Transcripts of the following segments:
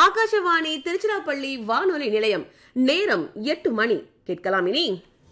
ஆகாஷவாணி திருச்சிராப்பள்ளி வானொலி நிலையம் நேரம் எட்டு மணி கேட்கலாம் இனி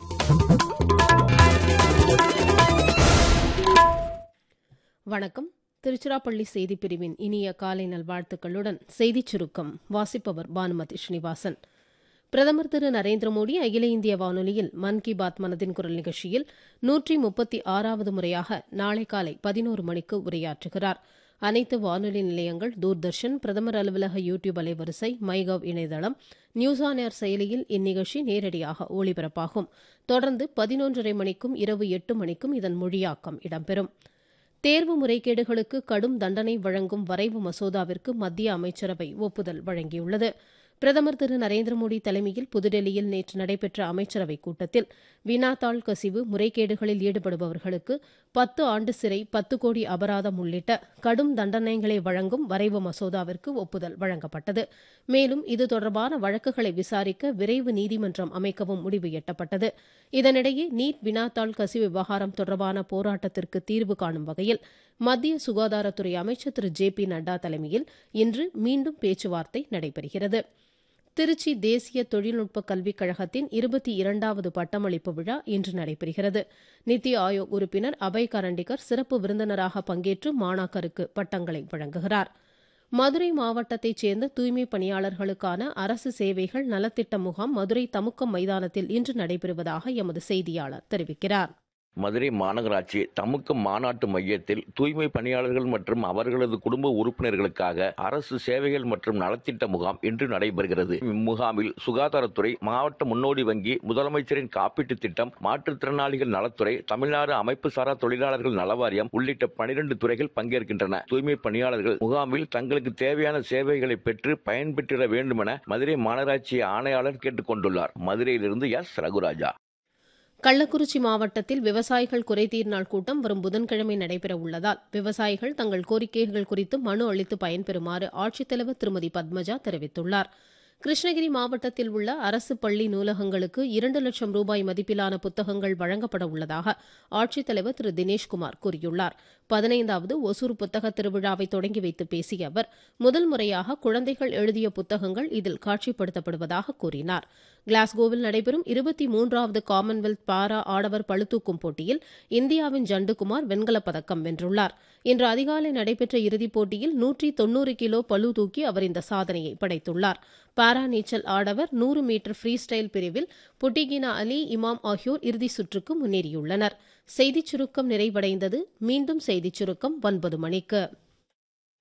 வணக்கம் திருச்சிராப்பள்ளி செய்திப் பிரிவின் இனிய காலை நல்வாழ்த்துக்களுடன் செய்திச் சுருக்கம் வாசிப்பவர் பானுமதி ஸ்ரீனிவாசன் பிரதமர் திரு நரேந்திர மோடி அகில இந்திய வானொலியில் மன் கி பாத் மனதின் குரல் நிகழ்ச்சியில் நூற்றி முப்பத்தி ஆறாவது முறையாக நாளை காலை பதினோரு மணிக்கு உரையாற்றுகிறார் அனைத்து வானொலி நிலையங்கள் தூர்தர்ஷன் பிரதமர் அலுவலக யூ டியூப் அலைவரிசை மைகவ் இணையதளம் நியூஸ் ஆன் ஏர் செயலியில் இந்நிகழ்ச்சி நேரடியாக ஒளிபரப்பாகும் தொடர்ந்து பதினொன்றரை மணிக்கும் இரவு எட்டு மணிக்கும் இதன் மொழியாக்கம் இடம்பெறும் தேர்வு முறைகேடுகளுக்கு கடும் தண்டனை வழங்கும் வரைவு மசோதாவிற்கு மத்திய அமைச்சரவை ஒப்புதல் வழங்கியுள்ளது பிரதமர் திரு நரேந்திர மோடி தலைமையில் புதுடெல்லியில் நேற்று நடைபெற்ற அமைச்சரவைக் கூட்டத்தில் வினாத்தாள் கசிவு முறைகேடுகளில் ஈடுபடுபவர்களுக்கு பத்து ஆண்டு சிறை பத்து கோடி அபராதம் உள்ளிட்ட கடும் தண்டனைகளை வழங்கும் வரைவு மசோதாவிற்கு ஒப்புதல் வழங்கப்பட்டது மேலும் இது தொடர்பான வழக்குகளை விசாரிக்க விரைவு நீதிமன்றம் அமைக்கவும் முடிவு எட்டப்பட்டது இதனிடையே நீட் வினாத்தாள் கசிவு விவகாரம் தொடர்பான போராட்டத்திற்கு தீர்வு காணும் வகையில் மத்திய சுகாதாரத்துறை அமைச்சர் திரு ஜே பி நட்டா தலைமையில் இன்று மீண்டும் பேச்சுவார்த்தை நடைபெறுகிறது திருச்சி தேசிய தொழில்நுட்ப கல்விக் கழகத்தின் இருபத்தி இரண்டாவது பட்டமளிப்பு விழா இன்று நடைபெறுகிறது நித்தி ஆயோக் உறுப்பினர் அபய் கரண்டிகர் சிறப்பு விருந்தினராக பங்கேற்று மாணாக்கருக்கு பட்டங்களை வழங்குகிறார் மதுரை மாவட்டத்தைச் சேர்ந்த தூய்மை பணியாளர்களுக்கான அரசு சேவைகள் நலத்திட்ட முகாம் மதுரை தமுக்கம் மைதானத்தில் இன்று நடைபெறுவதாக எமது செய்தியாளர் தெரிவிக்கிறார் மதுரை மாநகராட்சி தமுக்கம் மாநாட்டு மையத்தில் தூய்மை பணியாளர்கள் மற்றும் அவர்களது குடும்ப உறுப்பினர்களுக்காக அரசு சேவைகள் மற்றும் நலத்திட்ட முகாம் இன்று நடைபெறுகிறது இம்முகாமில் சுகாதாரத்துறை மாவட்ட முன்னோடி வங்கி முதலமைச்சரின் காப்பீட்டுத் திட்டம் மாற்றுத்திறனாளிகள் நலத்துறை தமிழ்நாடு அமைப்பு சாரா தொழிலாளர்கள் நலவாரியம் உள்ளிட்ட பனிரெண்டு துறைகள் பங்கேற்கின்றன தூய்மை பணியாளர்கள் முகாமில் தங்களுக்கு தேவையான சேவைகளை பெற்று பயன்பெற்றிட வேண்டும் என மதுரை மாநகராட்சி ஆணையாளர் கேட்டுக் கொண்டுள்ளார் மதுரையிலிருந்து எஸ் ரகுராஜா கள்ளக்குறிச்சி மாவட்டத்தில் விவசாயிகள் குறைதீர் நாள் கூட்டம் வரும் புதன்கிழமை நடைபெற உள்ளதால் விவசாயிகள் தங்கள் கோரிக்கைகள் குறித்து மனு அளித்து பயன்பெறுமாறு ஆட்சித்தலைவர் திருமதி பத்மஜா தெரிவித்துள்ளார் கிருஷ்ணகிரி மாவட்டத்தில் உள்ள அரசு பள்ளி நூலகங்களுக்கு இரண்டு லட்சம் ரூபாய் மதிப்பிலான புத்தகங்கள் வழங்கப்பட உள்ளதாக ஆட்சித்தலைவர் திரு தினேஷ்குமார் கூறியுள்ளார் பதினைந்தாவது ஒசூர் புத்தக திருவிழாவை தொடங்கி வைத்து பேசிய அவர் முதல் முறையாக குழந்தைகள் எழுதிய புத்தகங்கள் இதில் காட்சிப்படுத்தப்படுவதாக கூறினார் கிளாஸ்கோவில் நடைபெறும் இருபத்தி மூன்றாவது காமன்வெல்த் பாரா ஆடவர் பளுதூக்கும் போட்டியில் இந்தியாவின் ஜண்டுகுமார் வெண்கலப் பதக்கம் வென்றுள்ளார் இன்று அதிகாலை நடைபெற்ற இறுதிப் போட்டியில் நூற்றி தொன்னூறு கிலோ பளு தூக்கி அவர் இந்த சாதனையை படைத்துள்ளார் பாரா நீச்சல் ஆடவர் நூறு மீட்டர் ஃப்ரீ ஸ்டைல் பிரிவில் புட்டிகினா அலி இமாம் ஆகியோர் இறுதிச் சுற்றுக்கு முன்னேறியுள்ளனர் செய்திச் சுருக்கம் நிறைவடைந்தது மீண்டும் செய்திச் சுருக்கம் ஒன்பது மணிக்கு